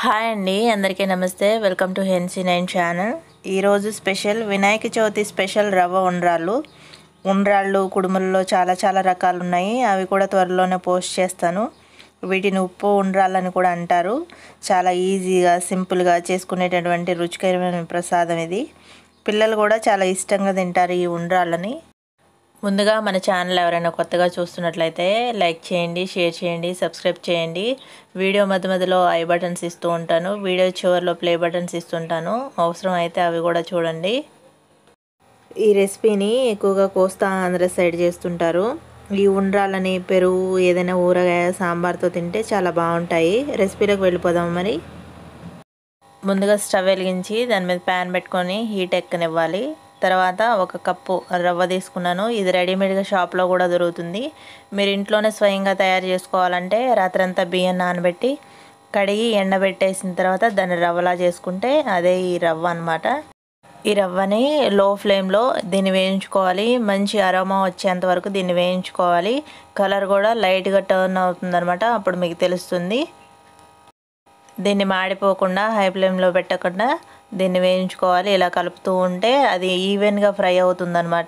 hi అండి అందరికీ నమస్తే వెల్కమ్ టు హెన్సీ నైన్ ఛానల్ ఈరోజు స్పెషల్ వినాయక చవితి స్పెషల్ రవ్వ ఉండ్రాళ్ళు ఉండ్రాళ్ళు కుడుములలో చాలా చాలా రకాలు ఉన్నాయి అవి కూడా త్వరలోనే పోస్ట్ చేస్తాను వీటిని ఉప్పు ఉండ్రాళ్ళని కూడా అంటారు చాలా ఈజీగా సింపుల్గా చేసుకునేటటువంటి రుచికరమైన ప్రసాదం ఇది పిల్లలు కూడా చాలా ఇష్టంగా తింటారు ఈ ఉండ్రాళ్ళని ముందుగా మన ఛానల్ ఎవరైనా కొత్తగా చూస్తున్నట్లయితే లైక్ చేయండి షేర్ చేయండి సబ్స్క్రైబ్ చేయండి వీడియో మధ్య మధ్యలో ఐ బటన్స్ ఇస్తూ ఉంటాను వీడియో చివరిలో ప్లే బటన్స్ ఇస్తుంటాను అవసరం అయితే అవి కూడా చూడండి ఈ రెసిపీని ఎక్కువగా కోస్తా ఆంధ్ర సైడ్ చేస్తుంటారు ఈ ఉండ్రాలని పెరుగు ఏదైనా ఊరగాయ సాంబార్తో తింటే చాలా బాగుంటాయి రెసిపీలోకి వెళ్ళిపోదాం మరి ముందుగా స్టవ్ వెలిగించి దాని మీద ప్యాన్ పెట్టుకొని హీట్ ఎక్కనివ్వాలి తర్వాత ఒక కప్పు రవ్వ తీసుకున్నాను ఇది రెడీమేడ్గా షాప్లో కూడా దొరుకుతుంది మీరు ఇంట్లోనే స్వయంగా తయారు చేసుకోవాలంటే రాత్రంతా బియ్యం నానబెట్టి కడిగి ఎండబెట్టేసిన తర్వాత దాన్ని రవ్వలా చేసుకుంటే అదే ఈ రవ్వ అనమాట ఈ రవ్వని లో ఫ్లేమ్లో దీన్ని వేయించుకోవాలి మంచి అరోమా వచ్చేంత వరకు దీన్ని వేయించుకోవాలి కలర్ కూడా లైట్గా టర్న్ అవుతుందనమాట అప్పుడు మీకు తెలుస్తుంది దీన్ని మాడిపోకుండా హై ఫ్లేమ్లో పెట్టకుండా దీన్ని వేయించుకోవాలి ఇలా కలుపుతూ ఉంటే అది ఈవెన్గా ఫ్రై అవుతుందన్నమాట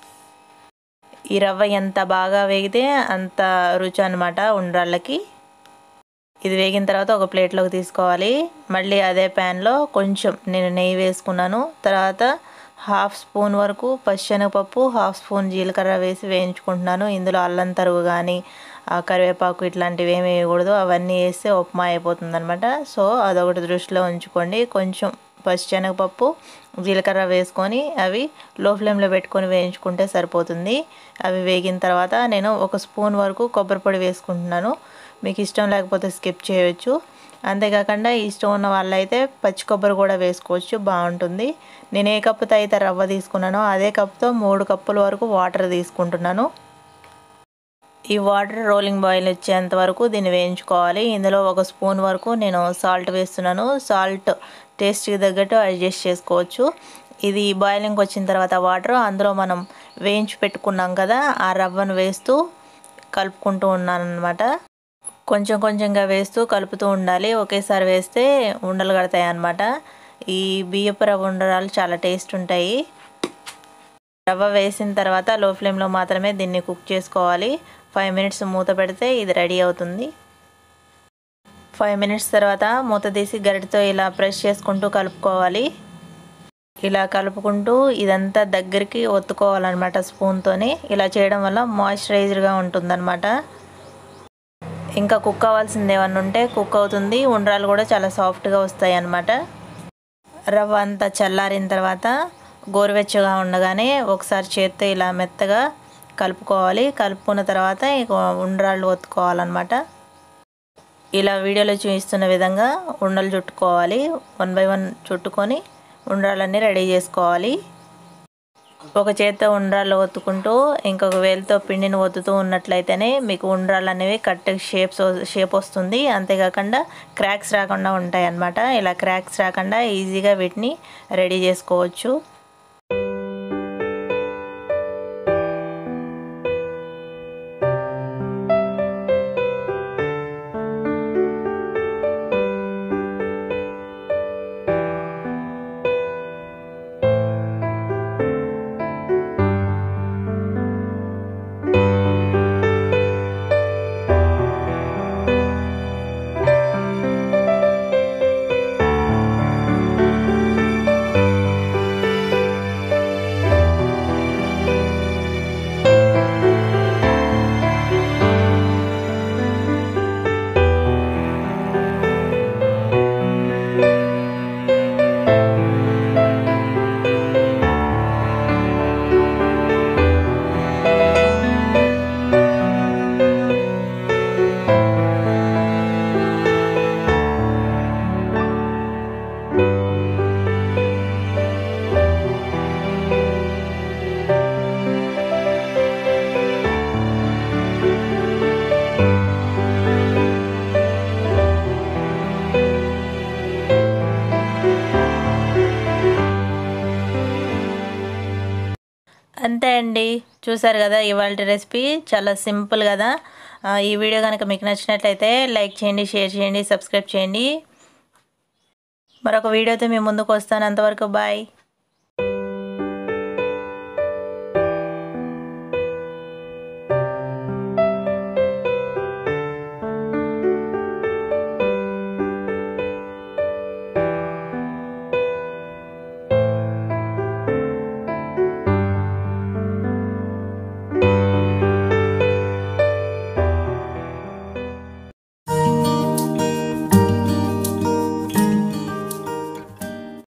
ఈ రవ్వ ఎంత బాగా వేగితే అంత రుచి అనమాట ఉండ్రాళ్ళకి ఇది వేగిన తర్వాత ఒక ప్లేట్లోకి తీసుకోవాలి మళ్ళీ అదే ప్యాన్లో కొంచెం నేను నెయ్యి వేసుకున్నాను తర్వాత హాఫ్ స్పూన్ వరకు పచ్చెనగపప్పు హాఫ్ స్పూన్ జీలకర్ర వేసి వేయించుకుంటున్నాను ఇందులో అల్లం తరుగు కానీ కరివేపాకు ఇట్లాంటివి ఏమి వేయకూడదు అవన్నీ వేస్తే ఉప్మా అయిపోతుంది అనమాట సో అదొకటి దృష్టిలో ఉంచుకోండి కొంచెం పచ్చిశనగపప్పు జీలకర్ర వేసుకొని అవి లో ఫ్లేమ్లో పెట్టుకొని వేయించుకుంటే సరిపోతుంది అవి వేగిన తర్వాత నేను ఒక స్పూన్ వరకు కొబ్బరి పొడి వేసుకుంటున్నాను మీకు ఇష్టం లేకపోతే స్కిప్ చేయొచ్చు అంతేకాకుండా ఇష్టం ఉన్న వాళ్ళైతే పచ్చి కొబ్బరి కూడా వేసుకోవచ్చు బాగుంటుంది నేను ఏ కప్పుతో అయితే రవ్వ తీసుకున్నానో అదే కప్తో మూడు కప్పుల వరకు వాటర్ తీసుకుంటున్నాను ఈ వాటర్ రోలింగ్ బాయిల్ వచ్చేంత వరకు దీన్ని వేయించుకోవాలి ఇందులో ఒక స్పూన్ వరకు నేను సాల్ట్ వేస్తున్నాను సాల్ట్ టేస్ట్కి తగ్గట్టు అడ్జస్ట్ చేసుకోవచ్చు ఇది బాయిలింగ్కి వచ్చిన తర్వాత వాటర్ అందులో మనం వేయించి పెట్టుకున్నాం కదా ఆ రవ్వను వేస్తూ కలుపుకుంటూ ఉన్నాను అనమాట కొంచెం కొంచెంగా వేస్తూ కలుపుతూ ఉండాలి ఒకేసారి వేస్తే ఉండలు కడతాయి అన్నమాట ఈ బియ్యపు రవ్వ ఉండరాలు చాలా టేస్ట్ ఉంటాయి రవ్వ వేసిన తర్వాత లో ఫ్లేమ్లో మాత్రమే దీన్ని కుక్ చేసుకోవాలి ఫైవ్ మినిట్స్ మూత పెడితే ఇది రెడీ అవుతుంది ఫైవ్ మినిట్స్ తర్వాత మూత తీసి గరిటతో ఇలా ప్రెస్ చేసుకుంటూ కలుపుకోవాలి ఇలా కలుపుకుంటూ ఇదంతా దగ్గరికి ఒత్తుకోవాలన్నమాట స్పూన్తోని ఇలా చేయడం వల్ల మాయిశ్చరైజర్గా ఉంటుందన్నమాట ఇంకా కుక్ అవ్వాల్సింది ఏమన్నా ఉంటే కుక్ అవుతుంది ఉండ్రాలు కూడా చాలా సాఫ్ట్గా వస్తాయి అన్నమాట రవ్వ అంతా చల్లారిన తర్వాత గోరువెచ్చగా ఉండగానే ఒకసారి చేత్తో ఇలా మెత్తగా కలుపుకోవాలి కలుపుకున్న తర్వాత ఇక ఉండ్రాళ్ళు ఒత్తుకోవాలన్నమాట ఇలా వీడియోలో చూపిస్తున్న విధంగా ఉండలు చుట్టుకోవాలి వన్ బై వన్ చుట్టుకొని ఉండ్రాలన్నీ రెడీ చేసుకోవాలి ఒక చేత్తో ఉండ్రాళ్ళు ఒత్తుకుంటూ ఇంకొక వేలుతో పిండిని ఒత్తుతూ ఉన్నట్లయితేనే మీకు ఉండ్రాళ్ళు అనేవి కరెక్ట్ షేప్స్ షేప్ వస్తుంది అంతేకాకుండా క్రాక్స్ రాకుండా ఉంటాయి అన్నమాట ఇలా క్రాక్స్ రాకుండా ఈజీగా వీటిని రెడీ చేసుకోవచ్చు అంతే అండి చూసారు కదా ఇవాళ రెసిపీ చాలా సింపుల్ కదా ఆ, ఈ వీడియో కనుక మీకు నచ్చినట్లయితే లైక్ చేయండి షేర్ చేయండి సబ్స్క్రైబ్ చేయండి మరొక వీడియోతో మీ ముందుకు వస్తాను అంతవరకు బాయ్